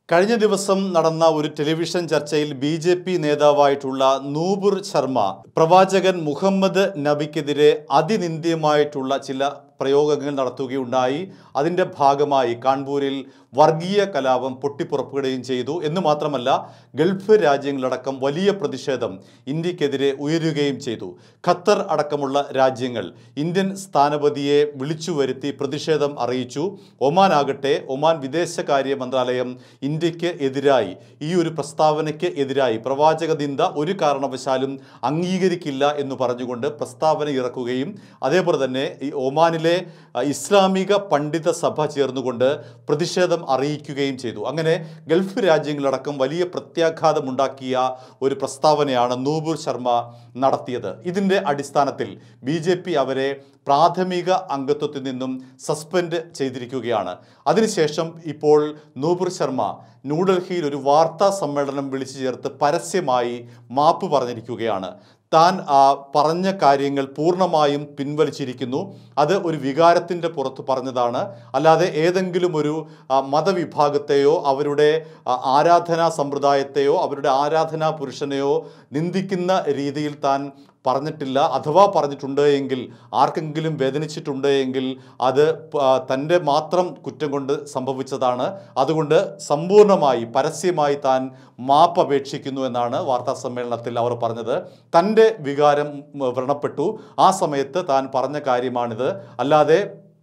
കഴിഞ്ഞ ദിവസം നടന്ന ഒരു ടെലിവിഷൻ ചർച്ചയിൽ ബി ജെ പി നേതാവായിട്ടുള്ള നൂബുർ ശർമ്മ പ്രവാചകൻ മുഹമ്മദ് നബിക്കെതിരെ അതിനിന്ദ്യമായിട്ടുള്ള ചില പ്രയോഗങ്ങൾ നടത്തുകയുണ്ടായി അതിൻ്റെ ഭാഗമായി കാൺപൂരിൽ വർഗീയ കലാപം പൊട്ടിപ്പുറപ്പെടുകയും ചെയ്തു എന്ന് മാത്രമല്ല ഗൾഫ് രാജ്യങ്ങളടക്കം വലിയ പ്രതിഷേധം ഇന്ത്യക്കെതിരെ ഉയരുകയും ചെയ്തു ഖത്തർ അടക്കമുള്ള രാജ്യങ്ങൾ ഇന്ത്യൻ സ്ഥാനപതിയെ വിളിച്ചു വരുത്തി പ്രതിഷേധം അറിയിച്ചു ഒമാൻ ആകട്ടെ ഒമാൻ വിദേശകാര്യ മന്ത്രാലയം ഇന്ത്യക്ക് എതിരായി ഈ ഒരു പ്രസ്താവനയ്ക്ക് എതിരായി പ്രവാചക നിന്ദ ഒരു കാരണവശാലും അംഗീകരിക്കില്ല എന്ന് പറഞ്ഞുകൊണ്ട് പ്രസ്താവന ഇറക്കുകയും അതേപോലെ തന്നെ ഈ ഒമാനിലെ ആ, ഇസ്ലാമിക പണ്ഡിത സഭ ചേർന്നുകൊണ്ട് പ്രതിഷേധം അറിയിക്കുകയും ചെയ്തു അങ്ങനെ ഗൾഫ് രാജ്യങ്ങളടക്കം വലിയ പ്രത്യാഘാതമുണ്ടാക്കിയ ഒരു പ്രസ്താവനയാണ് നൂപുർ ശർമ്മ നടത്തിയത് ഇതിൻ്റെ അടിസ്ഥാനത്തിൽ ബി ജെ പി അവരെ പ്രാഥമിക അംഗത്വത്തിൽ നിന്നും സസ്പെൻഡ് ചെയ്തിരിക്കുകയാണ് അതിനുശേഷം ഇപ്പോൾ നൂപുർ ശർമ്മ ന്യൂഡൽഹിയിൽ ഒരു വാർത്താ സമ്മേളനം വിളിച്ചു ചേർത്ത് പരസ്യമായി മാപ്പ് പറഞ്ഞിരിക്കുകയാണ് താൻ ആ, പറഞ്ഞ കാര്യങ്ങൾ പൂർണ്ണമായും പിൻവലിച്ചിരിക്കുന്നു അത് ഒരു വികാരത്തിൻ്റെ പുറത്ത് പറഞ്ഞതാണ് അല്ലാതെ ഏതെങ്കിലും ഒരു ആ, മതവിഭാഗത്തെയോ അവരുടെ ആ, ആരാധനാ സമ്പ്രദായത്തെയോ അവരുടെ ആരാധനാ പുരുഷനെയോ നിന്ദിക്കുന്ന രീതിയിൽ താൻ പറഞ്ഞിട്ടില്ല അഥവാ പറഞ്ഞിട്ടുണ്ട് എങ്കിൽ ആർക്കെങ്കിലും വേദനിച്ചിട്ടുണ്ട് എങ്കിൽ അത് പ- തൻ്റെ മാത്രം കുറ്റം കൊണ്ട് സംഭവിച്ചതാണ് അതുകൊണ്ട് സമ്പൂർണ്ണമായി പരസ്യമായി താൻ മാപ്പ് അപേക്ഷിക്കുന്നു എന്നാണ് വാർത്താ സമ്മേളനത്തിൽ അവർ പറഞ്ഞത് തൻ്റെ വികാരം ഉം, വ്രണപ്പെട്ടു ആ സമയത്ത് താൻ പറഞ്ഞ കാര്യമാണിത് അല്ലാതെ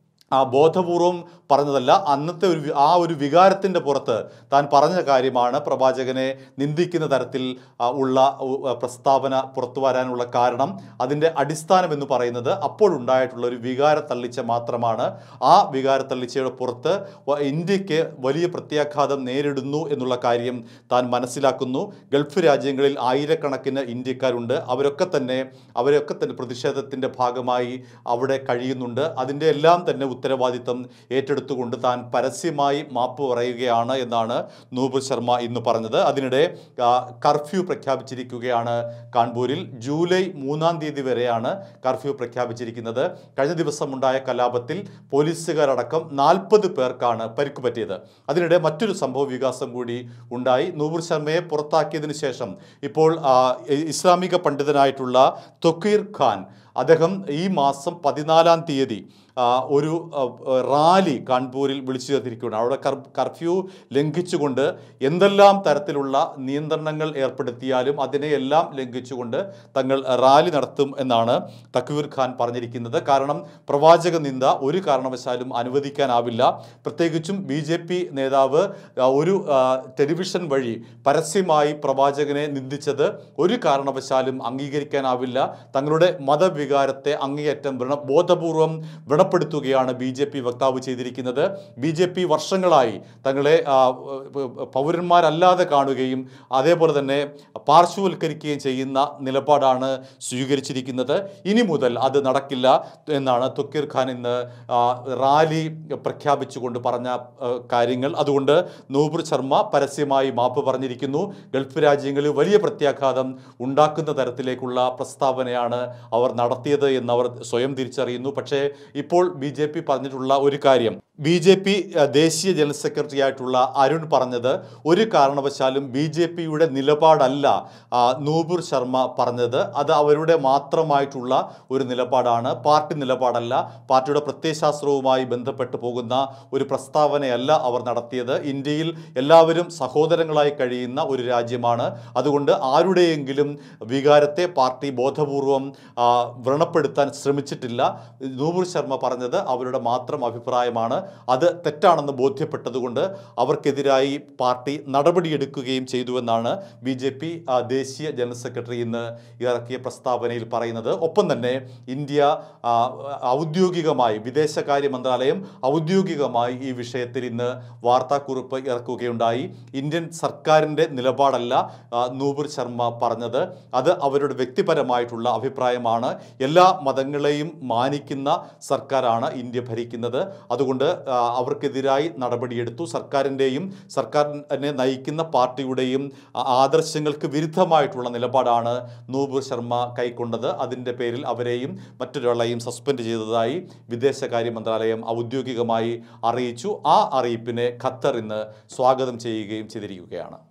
ആ ബോധപൂർവം പറഞ്ഞതല്ല അന്നത്തെ ഒരു വി- ആ ഒരു വികാരത്തിൻ്റെ പുറത്ത് താൻ പറഞ്ഞ കാര്യമാണ് പ്രവാചകനെ നിന്ദിക്കുന്ന തരത്തിൽ ആ, ഉള്ള ഉ, ആ, പ്രസ്താവന പുറത്തു വരാനുള്ള കാരണം അതിൻ്റെ അടിസ്ഥാനം എന്ന് പറയുന്നത് അപ്പോഴുണ്ടായിട്ടുള്ള ഒരു വികാര തള്ളിച്ച മാത്രമാണ് ആ വികാര തള്ളിച്ചയുടെ പുറത്ത് വ- ഇന്ത്യക്ക് വലിയ പ്രത്യാഘാതം നേരിടുന്നു എന്നുള്ള കാര്യം താൻ മനസ്സിലാക്കുന്നു ഗൾഫ് രാജ്യങ്ങളിൽ ആയിരക്കണക്കിന് ഇന്ത്യക്കാരുണ്ട് അവരൊക്കെ തന്നെ അവരൊക്കെ തന്നെ പ്രതിഷേധത്തിൻ്റെ ഭാഗമായി അവിടെ കഴിയുന്നുണ്ട് അതിൻ്റെ എല്ലാം തന്നെ ഉത്തരവാദിത്തം ഏറ്റെടുത്തുകൊണ്ട് താൻ പരസ്യമായി മാപ്പ് പറയുകയാണ് എന്നാണ് നൂപുർ ശർമ്മ ഇന്ന് പറഞ്ഞത് അതിനിടെ ആ, കർഫ്യൂ പ്രഖ്യാപിച്ചിരിക്കുകയാണ് കാൺപൂരിൽ ജൂലൈ മൂന്നാം തീയതി വരെയാണ് കർഫ്യൂ പ്രഖ്യാപിച്ചിരിക്കുന്നത് കഴിഞ്ഞ ദിവസം ഉണ്ടായ കലാപത്തിൽ പോലീസുകാരടക്കം നാൽപ്പത് പേർക്കാണ് പരിക്ക് പറ്റിയത് അതിനിടെ മറ്റൊരു സംഭവ വികാസം കൂടി ഉണ്ടായി നൂപുർ ശർമ്മയെ പുറത്താക്കിയതിനു ശേഷം ഇപ്പോൾ ആ, ഇസ്ലാമിക പണ്ഡിതനായിട്ടുള്ള തൊക്കീർ ഖാൻ അദ്ദേഹം ഈ മാസം പതിനാലാം തീയതി ആ, ഒരു ആ, റാലി കാൺപൂരിൽ വിളിച്ചു ചേർത്തിരിക്കുകയാണ് അവിടെ കർ- കർഫ്യൂ ലംഘിച്ചുകൊണ്ട് എന്തെല്ലാം തരത്തിലുള്ള നിയന്ത്രണങ്ങൾ ഏർപ്പെടുത്തിയാലും അതിനെയെല്ലാം ലംഘിച്ചുകൊണ്ട് തങ്ങൾ റാലി നടത്തും എന്നാണ് തക്വീർ ഖാൻ പറഞ്ഞിരിക്കുന്നത് കാരണം പ്രവാചക നിന്ദ ഒരു കാരണവശാലും അനുവദിക്കാനാവില്ല പ്രത്യേകിച്ചും ബി ജെ പി നേതാവ് ആ, ഒരു ആ, ടെലിവിഷൻ വഴി പരസ്യമായി പ്രവാചകനെ നിന്ദിച്ചത് ഒരു കാരണവശാലും അംഗീകരിക്കാനാവില്ല തങ്ങളുടെ മതവികാരത്തെ അങ്ങേയറ്റം വ്രണ ബോധപൂർവം വ്രണപ്പെടുത്തുകയാണ് ബി ജെ പി വക്താവ് ചെയ്തിരിക്കുന്നത് ബി ജെ പി വർഷങ്ങളായി തങ്ങളെ ആ, പൗരന്മാരല്ലാതെ കാണുകയും അതേപോലെ തന്നെ പാർശ്വവൽക്കരിക്കുകയും ചെയ്യുന്ന നിലപാടാണ് സ്വീകരിച്ചിരിക്കുന്നത് ഇനി മുതൽ അത് നടക്കില്ല എന്നാണ് തുക്കീർ ഖാൻ ഇന്ന് ആ, റാലി പ്രഖ്യാപിച്ചുകൊണ്ട് പറഞ്ഞ ആ, കാര്യങ്ങൾ അതുകൊണ്ട് നൂപുർ ശർമ്മ പരസ്യമായി മാപ്പ് പറഞ്ഞിരിക്കുന്നു ഗൾഫ് രാജ്യങ്ങളിൽ വലിയ പ്രത്യാഘാതം ഉണ്ടാക്കുന്ന തരത്തിലേക്കുള്ള പ്രസ്താവനയാണ് അവർ നടത്തിയത് എന്നവർ സ്വയം തിരിച്ചറിയുന്നു പക്ഷേ ഇപ്പോൾ ബി ജെ പി പറഞ്ഞിട്ടുള്ള ഒരു കാര്യം ബി ജെ പി ദേശീയ ജനറൽ സെക്രട്ടറി ആയിട്ടുള്ള അരുൺ പറഞ്ഞത് ഒരു കാരണവശാലും ബി ജെ പിയുടെ നിലപാടല്ല ആ, നൂപുർ ശർമ്മ പറഞ്ഞത് അത് അവരുടെ മാത്രമായിട്ടുള്ള ഒരു നിലപാടാണ് പാർട്ടി നിലപാടല്ല പാർട്ടിയുടെ പ്രത്യയശാസ്ത്രവുമായി ബന്ധപ്പെട്ട് പോകുന്ന ഒരു പ്രസ്താവനയല്ല അവർ നടത്തിയത് ഇന്ത്യയിൽ എല്ലാവരും സഹോദരങ്ങളായി കഴിയുന്ന ഒരു രാജ്യമാണ് അതുകൊണ്ട് ആരുടെയെങ്കിലും വികാരത്തെ പാർട്ടി ബോധപൂർവം ആ, വ്രണപ്പെടുത്താൻ ശ്രമിച്ചിട്ടില്ല നൂപുർ ശർമ്മ പറഞ്ഞത് അവരുടെ മാത്രം അഭിപ്രായമാണ് അത് തെറ്റാണെന്ന് ബോധ്യപ്പെട്ടതുകൊണ്ട് അവർക്കെതിരായി പാർട്ടി നടപടിയെടുക്കുകയും ചെയ്തുവെന്നാണ് ബി ജെ പി ദേശീയ ജനറൽ സെക്രട്ടറി ഇന്ന് ഇറക്കിയ പ്രസ്താവനയിൽ പറയുന്നത് ഒപ്പം തന്നെ ഇന്ത്യ ആ, ഔദ്യോഗികമായി വിദേശകാര്യ മന്ത്രാലയം ഔദ്യോഗികമായി ഈ വിഷയത്തിൽ ഇന്ന് വാർത്താക്കുറിപ്പ് ഇറക്കുകയുണ്ടായി ഇന്ത്യൻ സർക്കാരിൻ്റെ നിലപാടല്ല ആ, നൂപുർ ശർമ്മ പറഞ്ഞത് അത് അവരുടെ വ്യക്തിപരമായിട്ടുള്ള അഭിപ്രായമാണ് എല്ലാ മതങ്ങളെയും മാനിക്കുന്ന സർക്കാരാണ് ഇന്ത്യ ഭരിക്കുന്നത് അതുകൊണ്ട് ആ, അവർക്കെതിരായി നടപടിയെടുത്തു സർക്കാരിൻ്റെയും സർക്കാരിനെ നയിക്കുന്ന പാർട്ടിയുടെയും ആ, ആദർശങ്ങൾക്ക് വിരുദ്ധമായിട്ടുള്ള നിലപാടാണ് നൂപുർ ശർമ്മ കൈക്കൊണ്ടത് അതിൻ്റെ പേരിൽ അവരെയും മറ്റൊരാളെയും സസ്പെൻഡ് ചെയ്തതായി വിദേശകാര്യ മന്ത്രാലയം ഔദ്യോഗികമായി അറിയിച്ചു ആ അറിയിപ്പിനെ ഖത്തർ ഇന്ന് സ്വാഗതം ചെയ്യുകയും ചെയ്തിരിക്കുകയാണ്